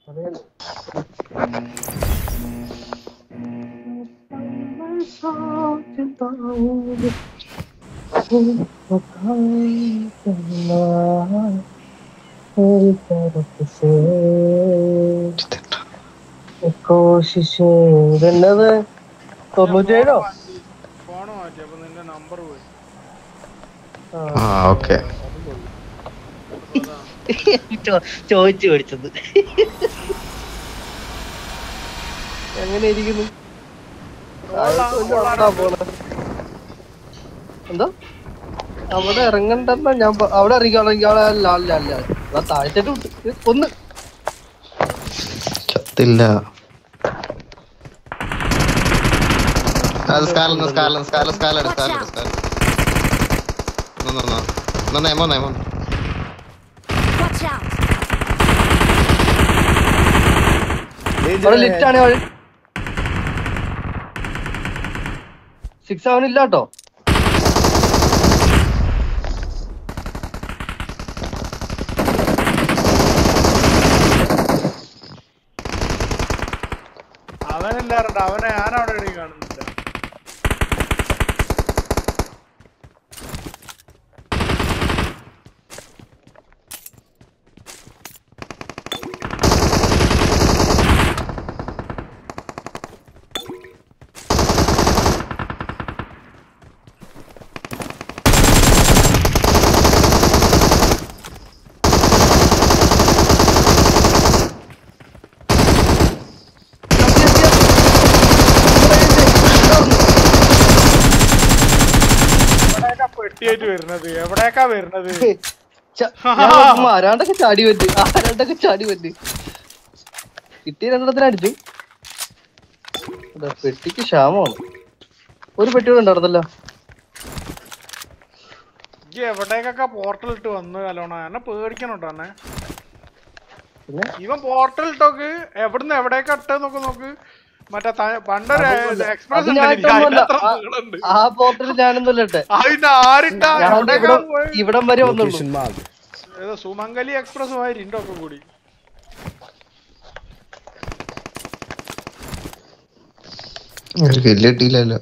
കോശിഷ് ഇതെന്നത് തൊണ്ണൂറ്റേഴോ phone മാറ്റി അപ്പൊ നിന്റെ നമ്പർ പോയി ആ ഓക്കെ ചോദിച്ചു മേടിച്ചത് എങ്ങനെ ഇരിക്കുന്നു എന്തോ അവിടെ ഇറങ്ങണ്ടെന്നാ ഞാൻ പ- അവിടെ ഇറങ്ങിയാണെങ്കിൽ അവിടെ അല്ല അല്ല അല്ല അവിടെ താഴ്ത്തിട്ട് വിട്ട് ഇത് ഒന്ന് ചത്തില്ല അത് സ്കാല സ്കാല സ്കാല സ്കാല സ്കാല സ്കാല No, no, no. No, no, no, no. Watch out! അവിടെ ലിഫ്റ്റ് ആണ് സിക്സ് സെവൻ ഇല്ല കേട്ടോ അവനില്ലാറുണ്ട് അവനെ ഞാനവിടെ എവിടെയും കാണുന്നില്ല എവിടേക്കാ പെട്ടിയായിട്ട് വരുന്നത് എവിടേക്കാ വരുന്നത് ച- ഞാൻ നോക്കുമ്പോ ആരാണ്ടൊക്കെ ചാടി പറ്റി ആരാണ്ടൊക്കെ ചാടി പറ്റി കിട്ടിയ രണ്ടെണ്ണത്തിന് അടിച്ചു അതെ, പെട്ടിക്ക് ക്ഷാമമാണ് ഒരു പെട്ടി കൂടെ ഉണ്ടായിരുന്നല്ലോ ഇജ്ജ് എവിടേക്കൊക്കെ പോർട്ടൽ ഇട്ട് വന്ന് കലോണ എന്നെ പേടിക്കണം കേട്ടോ എന്നെ പിന്നെ ഇവൻ പോർട്ടൽ ഇട്ടോക്ക് എവിടുന്ന് എവിടേക്കാ ഇട്ടെന്നൊക്കെ നോക്ക് മറ്റേ ത- പണ്ടൊരു എക്സ്പ്രസ് അത് ഞാൻ ഇട്ടൊന്നുമല്ല. ഉണ്ട് ആ പോർട്ടൽ ഞാനൊന്നുമല്ല ഇട്ടെ അതിന്റെ ആരിട്ടാ ഞാൻ എവിടേക്കാ ഇവിടെ- പോയത്? ഇവിടം വരെ വന്നുള്ളൂ ഏതോ സുമംഗലി എക്സ്പ്രസ് മാതിരി ഉണ്ട് ഒക്കെ കൂടി ഒരു കില്ല് കിട്ടിയില്ലല്ലോ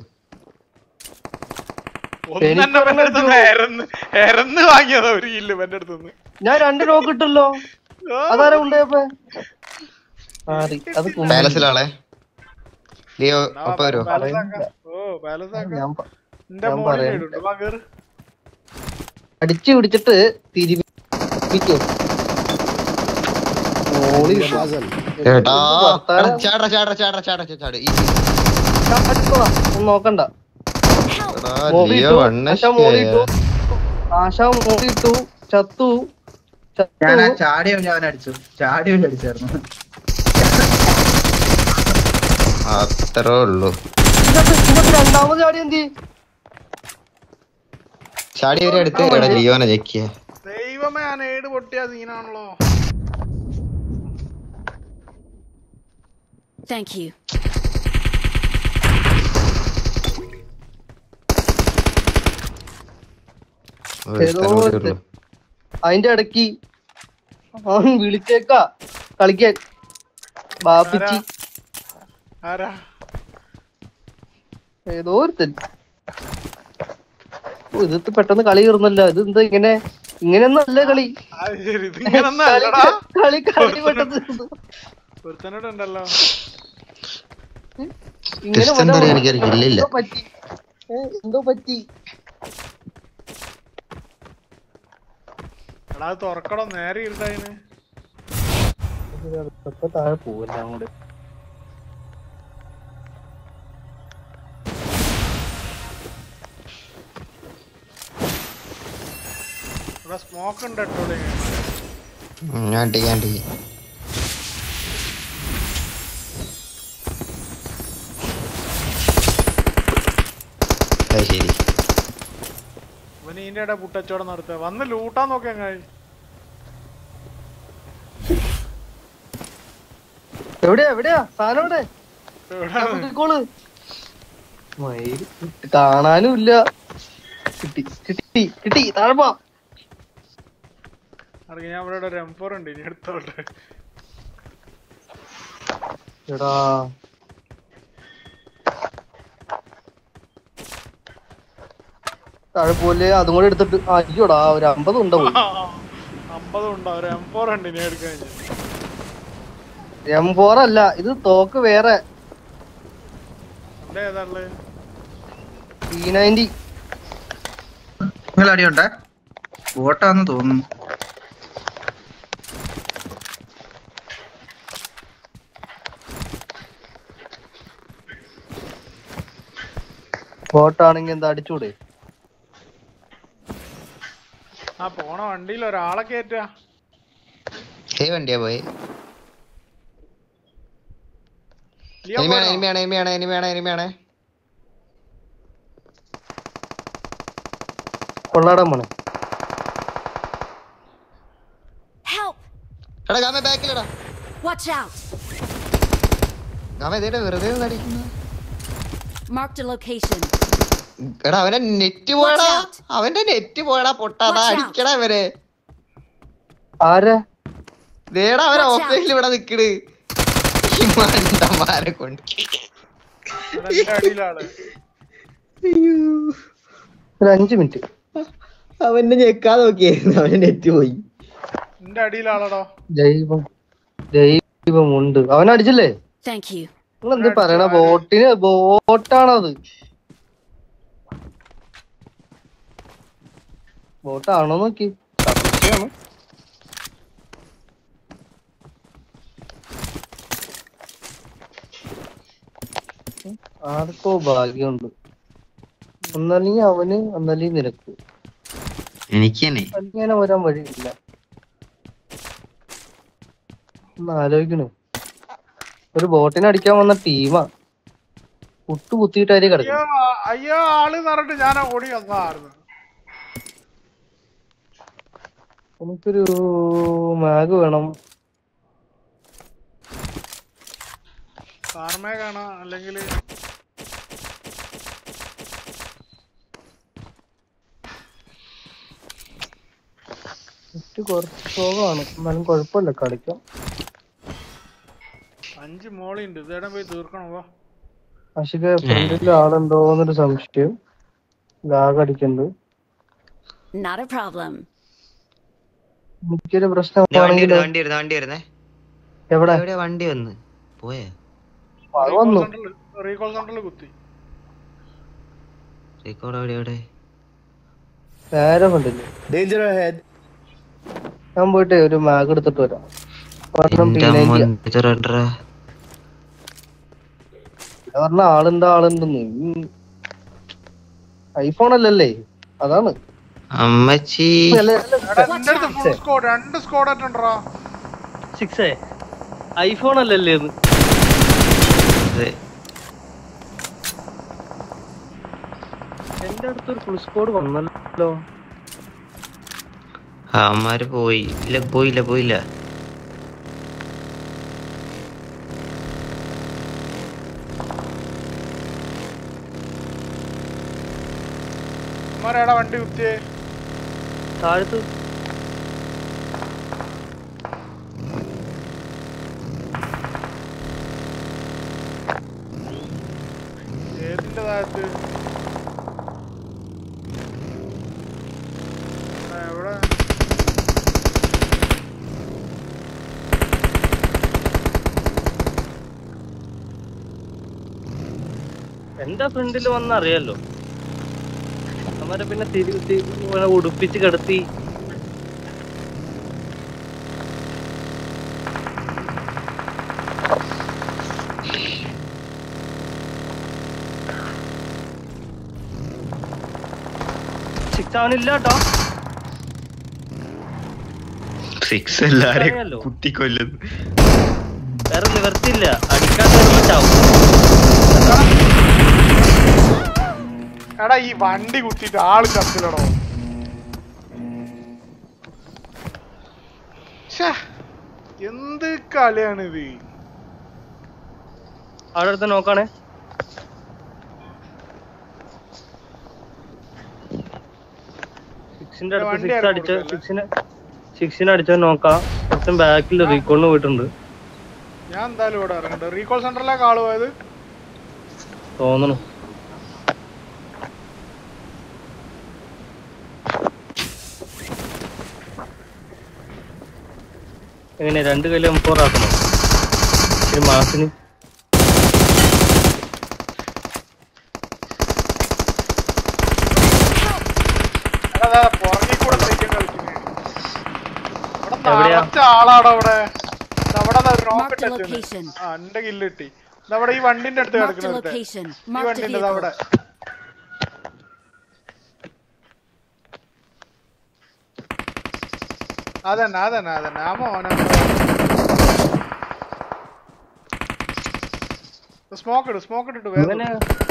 ഒന്നെന്നെ എന്റെ അടുത്ത് എരന്ന് എരന്ന് വാങ്ങിയതാ ഒരു കില്ല് എന്റെ അടുത്തുനിന്ന് ഞാൻ രണ്ട് നോക്ക് ഇട്ടല്ലോ അതാരാ കൊണ്ടുപോയപ്പോ മാറി അത് കുമ്പി. പാലസിലാളെ ലിയോ ഒപ്പം വരുമോ പാലസ് ആക്കാം. ഓ പാലസ് ആക്കാം ഞാൻ പ- നിന്റെ ഞാൻ മോളിൽ പറയാം. ഇടുണ്ട് വാ കേറ് അടിച്ചു പിടിച്ചിട്ട് തിരിപ്പിക്കും മോളി ചേട്ടാ വർത്താനം. ചാട ചാട ചാട ചാട ചാട ഈ ഒന്നും നോക്കണ്ട എടാ, മോളി ലിയോ ഇട്ടു, വണ്ണ ആശ മോളി ഇട്ടു ആശ മോളി ഇട്ടു ചത്തു ചത്തു ഞാൻ ആ ചാടിയോ ഞാൻ അടിച്ചു ചാടിയോ അടിച്ചായിരുന്നു അത്രേ ഉള്ളൂ ഇതൊക്കെ ഇതൊക്കെ രണ്ടാമത് ചാടി എന്തി ചാടി വരെ അടുത്ത് എടാ ലിയോനെ ഞെക്കിയ ദൈവമേ ആ നേട് പൊട്ടിയ സീനാണല്ലോ Thank you. ഏതോ ഒരു അതിന്റെ ഇടയ്ക്ക് അവൻ വിളിച്ചേക്കാ കളിക്കാൻ ബാപ്പിച്ചി ആരാ ഏതോ ഒരുത്തൻ ഓ, ഇതിട്ട് പെട്ടെന്ന് കളി തീർന്നല്ലോ ഇത് എന്താ ഇങ്ങനെ ഇങ്ങനെയൊന്നും അല്ല കളി അത് ശരി ഇതിങ്ങനൊന്നും കളി അല്ലടാ കളി കളി പെട്ടെന്ന് തീർന്നു. ഒരുത്തനോട് ഉണ്ടല്ലോ ഇങ്ങനെ Just എന്താ വല്ല- പറയാ, എനിക്കൊരു കില്ലില്ല. എന്തോ പറ്റി ഏ, എന്തോ പറ്റി എടാ അത് തുറക്കടം നേരെ ഇരുട്ടായിന് ഇപ്പൊ താഴെ പോവല്ല അങ്ങോട്ട് ഇവിടെ സ്മോക്ക് ഉണ്ട് കേട്ടോ ഇവിടെ. ഞാൻ ടി ഞാൻ ടി അത് ശരി ഇവന് ഇതിന്റെ ഇടയിൽ പുട്ടച്ചോടം നടത്തുക വന്ന് ലൂട്ടാൻ നോക്കിയാ കഴി എവിടെയാ എവിടെയാ സാധനം എവിടെ എവിടെ കിട്ടിക്കോള് മയില് കാണാനും ഇല്ല കിട്ടി കിട്ടി കിട്ടി താഴെ പോ അറിയാം ഞാൻ ഇവിടെ ഒരു എം ഫോർ ഉണ്ട് ഇനി എടുത്തോട്ടെ എടാ താഴെ പോലെ അതും കൂടെ എടുത്തിട്ട് ആ, അയ്യോടാ ഒരു അമ്പത് ഉണ്ടാവും അമ്പതും ഉണ്ടോ ഒരു എം ഫോർ ഉണ്ട് ഇനി എടുക്കാൻ എം ഫോർ അല്ല ഇത് തോക്ക് വേറെ എന്റെ ഏതാള് ടി നയൻറ്റി നിങ്ങൾ അടിയുണ്ടേ ബോട്ടാന്ന് തോന്നുന്നു ബോട്ടാണെങ്കിൽ എന്താ അടിച്ചൂടെ ആ പോണ വണ്ടിയിൽ ഒരാളെ കയറ്റാ ഏ വണ്ടിയാ പോയി ലിയോ എനിമയാണ് പോരണോ? എനിമയാണ് എനിമയാണ് എനിമയാണ് എനിമയാണ് കൊള്ളാടാൻ പോണെ Help! എടാ ഗാമ ബാക്കിലെടാ Watch out! ഗാമ ഇതേടെ വെറുതെ ഒന്ന് അടിക്കുന്നു Marked a location. എടാ അവന്റെ നെറ്റ് പോയടാ Watch out. അവന്റെ നെറ്റ് പോയടാ പൊട്ടാതാ Watch out. അടിക്കടാ ഇവരെ ആരാ ദേടാ അവരെ Watch out. ഓഫീസിൽ ഇവിടെ നിക്കണ് ഈ മണ്ടന്മാരെ കൊണ്ട് ഇവിടെ എന്റെ അടിയിലാണ് ഒരു അഞ്ചു മിനിറ്റ് അവന്റെ ഞെക്കാതെ നോക്കിയായിരുന്നു അവന്റെ നെറ്റ് പോയി എന്റെ അടിയിലാളടോ ദൈവം ദൈവം ഉണ്ട് അവൻ അടിച്ചില്ലേ Thank you. നിങ്ങൾ എന്ത് പറയണ ബോട്ടിന് ബോട്ടാണത് ബോട്ടാണോ നോക്കി സംശയമാണ് ആർക്കോ ഭാഗ്യമുണ്ട് ഒന്നല്ലെങ്കിൽ അവന് ഒന്നല്ലെങ്കിൽ നിനക്ക് എനിക്ക് തന്നെ അങ്ങനെ വരാൻ വഴിയില്ല ഒന്ന് ആലോചിക്കണു ഒരു ബോട്ടിനെ അടിക്കാൻ വന്ന ടീമാ കുത്തു കുത്തിയിട്ടായി അയ്യോ കിടക്കും ആ- അയ്യോ ആള് പറഞ്ഞിട്ട് ഞാൻ ഓടി വന്നതായിരുന്നു എനിക്കൊരു മാഗ് വേണം കാർമേ കാണാം അല്ലെങ്കിൽ നെറ്റ് കുറച്ച് ശോകമാണ് എന്നാലും കുഴപ്പമില്ല കളിക്കാം അഞ്ച് മോളിണ്ട് ഇതേടെ പോയി തീർക്കണോ വാ പക്ഷേ ഫ്രണ്ടിൽ ആളുണ്ടോന്നൊരു സംശയം ലാഗ് അടിക്കുന്നുണ്ട് Not a problem. എനിക്കൊരു ദേ വണ്ടി പ്രശ്നമാണെങ്കിൽ വരുന്നു വണ്ടി വരുന്നു വണ്ടി വരുന്നേ എവിടെ എവിടെ വണ്ടി വന്ന് പോയാ അത് വന്നു റീകോൾ സെന്ററിൽ കുത്തി റെക്കോർഡ് എവിടെ എവിടെ നേരെ ഫ്രണ്ടില് ഞാൻ പോയിട്ട് ഒരു മാഗ് എടുത്തിട്ട് വരാം ഒരെണ്ണം എന്റെ P90 മോൻ യാ. ഇതെടാ. ഞാൻ പറഞ്ഞ ആളുണ്ട് ആളുണ്ടെന്ന് ഐഫോൺ അല്ലല്ലേ അതാണ് അമ്മച്ചി അല്ല, അല്ല, എടാ എന്റെ അടുത്ത് ഫുൾ സ്കോഡ് രണ്ട് സ്കോഡ് ആയിട്ടുണ്ടോ സിക്സേ ഐഫോൺ അല്ലല്ലേ ഇത് അതെ. എന്റെ അടുത്ത് ഒരു ഫുൾ സ്കോഡ് വന്നല്ലോ അവന്മാര് പോയി ഇല്ല പോയില്ല പോയില്ല അമ്മാരെടാ വണ്ടി കുത്തിയേ താഴത്ത് ഏതിന്റെ താഴത്ത് ആ, എവിടെ എന്റെ ഫ്രണ്ടിൽ വന്ന അറിയാലോ അവരെ പിന്നെ തിരി തി- ഇങ്ങനെ ഉടുപ്പിച്ച് കിടത്തി സിക്സ് അവനില്ല കേട്ടോ സിക്സ് എല്ലാരെ അറിയാലോ. കുത്തിക്കൊല്ലുന്നു വേറെ നിവർത്തിയില്ല അടിക്കാതെ ചാവും എടാ ഈ വണ്ടി കുത്തിയിട്ട് ആള് ചത്തില്ലടോ ശ്ശേ, എന്ത് കളിയാണിത് അവിടെ അടുത്ത് നോക്കാണേ സിക്സിന്റെ അടുത്ത് വണ്ടി സിക്സ് ആരും അടിച്ച കൊടുക്കല്ലേ? സിക്സിന് സിക്സിന് അടിച്ചാൽ നോക്കാം കുറച്ചും ബാക്കിൽ റീകോളിന് പോയിട്ടുണ്ട് ഞാൻ എന്തായാലും ഇവിടെ ഇറങ്ങണ്ട റീകോൾ സെന്ററിലേക്ക് ആള് പോയത് തോന്നണു എങ്ങനെ രണ്ട് കല്ല് എം ഫോർ ആക്കണം ഒരു മാസത്തിന് അതാ പുറകിൽ കൂടെ സൈക്കിൾ കളിക്കുന്നേ ഇവിടെ എവിടെയാ? നിറച്ച ആളാണ് അവിടെ ദാ അവിടെ ദാ ഒരു Marked rocket a വെച്ചിട്ടുണ്ട്. location. ആ എന്റെ കില്ല് കിട്ടി ദാ അവിടെ ഈ വണ്ടിന്റെ അടുത്ത് Marked a കിടക്കുന്നുണ്ട് location. ഈ Marked a വണ്ടിന്റെ ദാ അവിടെ vehicle. അതന്നെ അതന്നെ അതന്നെ ആ മോനെ സ്മോക്ക് ഇട് സ്മോക്ക് ഇട്ടിട്ട് വേഗം ഇവനെ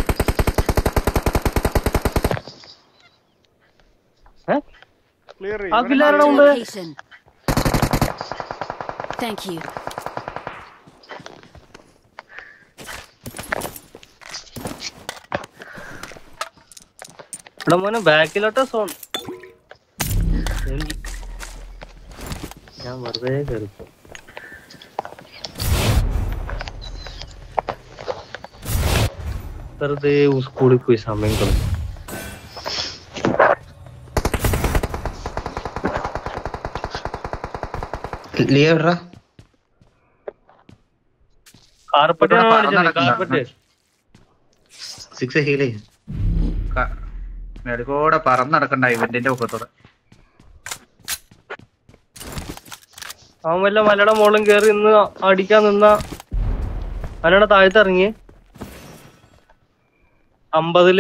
ഏ? ക്ലിയർ ആ ചെയ്യും പിള്ളേരുടെ Marked a മുമ്പ് location. Thank you. ഇവിടെ മോനെ ബാക്കിലോട്ട് സോൺ ഞാൻ വെറുതെ കയറി വെറുതെ സ്കൂളിൽ പോയി സമയം കളഞ്ഞു ലിയോ എവിടെടാ? കാർപ്പറ്റ് ഇവിടെ ആണോ പറന്ന് അടിച്ചത്? നടക്കുന്ന. കാർപ്പറ്റ് സിക്സ് ഹീൽ ചെയ്യും മെടുക്കൂടെ പറന്ന് നടക്കണ്ട ഇവന്റിന്റെ ഒക്കത്തോടെ അവൻ വല്ല മലയുടെ മുകളിൽ കയറി ഇന്ന് അടിക്കാൻ നിന്ന മലയുടെ താഴത്ത് ഇറങ്ങി അമ്പതില്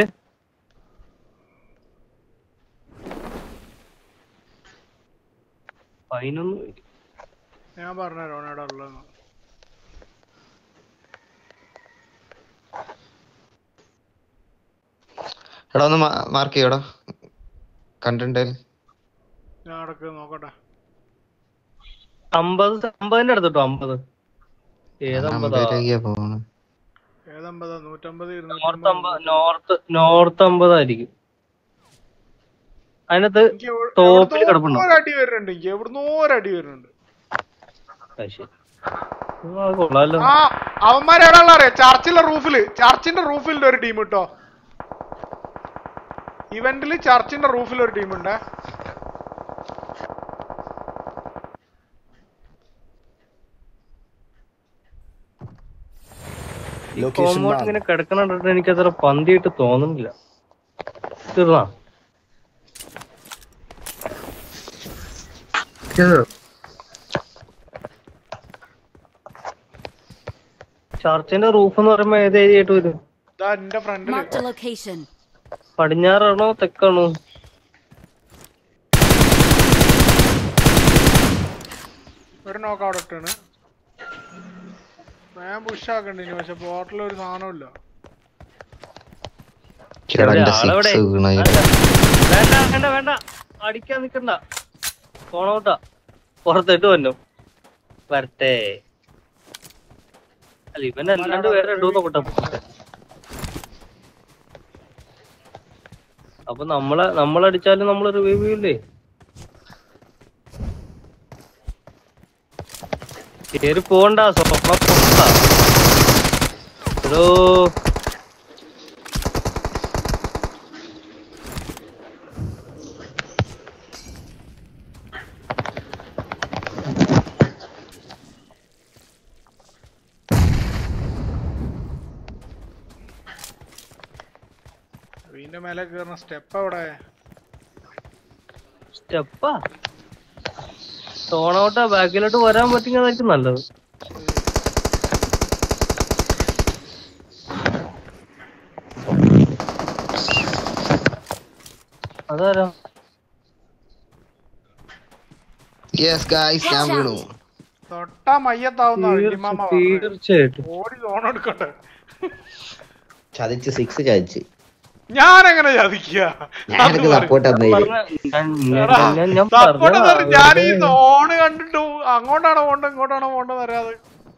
പതിനൊന്ന് പേര്. ഞാൻ പറഞ്ഞുതരാം ഓനോടെ ഉള്ളത് എടാ ഒന്ന് മാർക്ക് ചെയ്യോടാ കണ്ടിട്ടുണ്ടേൽ ഞാൻ അടക്ക് നോക്കട്ടെ അമ്പത് അമ്പതിന്റെ അടുത്തിട്ടോ അമ്പത് ഏതമ്പതാ പോണ് ഏതമ്പതാ നൂറ്റമ്പത് നോർത്ത് അമ്പത് നോർത്ത് നോർത്ത് അമ്പതായിരിക്കും അതിനകത്ത് ടോപ്പിൽ കിടപ്പുണ്ടോ അടി വരുന്നുണ്ട് എനിക്ക് എവിടുന്നോ ഒരു അടി വരുന്നുണ്ട് അത് ശരി ഉം, അത് കൊള്ളാലോ ആ അവന്മാർ എവിടെയുള്ള അറിയാം ചർച്ചിലെ റൂഫില് ചർച്ചിന്റെ റൂഫിൽ ഒരു ടീം കിട്ടോ ഇവന്റില് ചർച്ചിന്റെ റൂഫിൽ ഒരു ടീം ഉണ്ട് ഈ കോമ്പൗണ്ട് ഇങ്ങനെ കിടക്കണ കണ്ടിട്ട് എനിക്ക് അത്ര പന്തിയിട്ട് തോന്നുന്നില്ല തീർന്നാ ചർച്ചിന്റെ റൂഫ് എന്ന് പറയുമ്പോ ഏത് ഏരിയ ആയിട്ട് വരും ഇതാ എന്റെ ഫ്രണ്ടില് Marked a location. പടിഞ്ഞാറാണോ തെക്കാണോ ഒരു നോക്ക് അവിടെ ഇട്ടാണ് ഞാൻ പുഷാക്കണ്ടിനി പക്ഷെ പോർട്ടിൽ ഒരു സാധനമില്ല എടാ എന്റെ ആളെവിടെ? സിക്സ് വീണായി വേണ്ട വേണ്ട വേണ്ട അടിക്കാൻ നിക്കണ്ട പോണോട്ടാ പുറത്തിട്ട് വന്നു വരട്ടെ അല്ല ഇവൻ അല്ലാണ്ട് വേറെ രണ്ടു നോക്കട്ടെ അപ്പൊ നമ്മളെ നമ്മളടിച്ചാലും നമ്മള് റിവൈവ് ചെയ്യില്ലേ കേറി പോണ്ട സ്വപ്നം പോണ്ട എടോ വീന്റെ മേലെ കയറുന്ന സ്റ്റെപ്പ് എവിടെ സ്റ്റെപ്പാ തോണോട്ടാ ബാക്കിലോട്ട് വരാൻ പറ്റുന്നതായിരിക്കും നല്ലത് അതാരാ യെസ് ഗായ്സ് ഞാൻ വീണു തൊട്ടാ മയ്യത്താവുന്ന വല്യമ്മാമ പറഞ്ഞത്. തീർച്ചയായിട്ടും ഓടി ലോൺ എടുക്കട്ടെ ചതിച്ച് സിക്സ് ചതിച്ച് ഞാൻ എങ്ങനെ ചതിക്കുക ഞാനൊക്കെ സപ്പോർട്ട് തന്നേര് പറഞ്ഞ- ഞാൻ- ഞാൻ- ഞാൻ- ഞാൻ സപ്പോർട്ട് പറഞ്ഞതാ. ഞാൻ ഈ സോണ് കണ്ടിട്ട് അങ്ങോട്ടാണോ പോണ്ടത് ഇങ്ങോട്ടാണോ പോണ്ടെന്ന് അറിയാതെ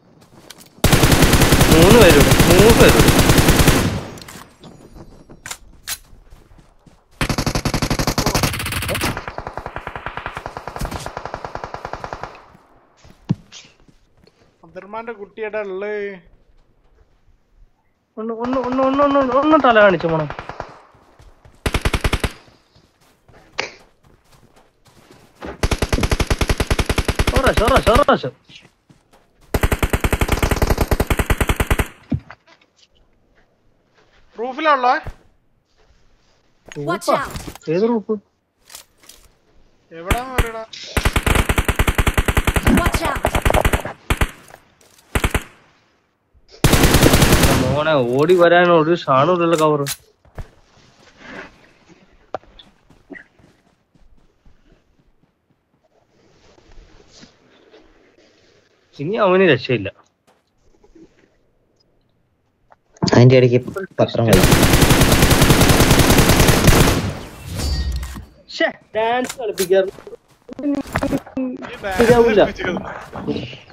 മൂന്ന് പേരുണ്ട് മൂന്ന് പേരുണ്ട് അബ്ദുറഹ്മാൻ ഉമ്മാന്റെ കുട്ടിയുടെ ഉള്ളു ഒന്ന് ഒന്ന് ഒന്ന് ഒന്ന് ഒന്ന് ഒന്ന് തല കാണിച്ചു മോണെ ഒറാശം ഒറാശം ഒറാശം റൂഫിലുള്ളോ Watch out! ഏത് റൂപ്പ് എവിടാന്ന് പറയടാ Watch out! മോനെ ഓടി വരാൻ ഒരു ഷാണൂരല്ല കവർ ഇനി അവന് രക്ഷയില്ല അതിന്റെ ഇടയ്ക്ക് പത്രം വായിക്കും ഡാൻസ് കളിപ്പിക്കാറ് ഈ ശരിയാവൂല. ബാഗ്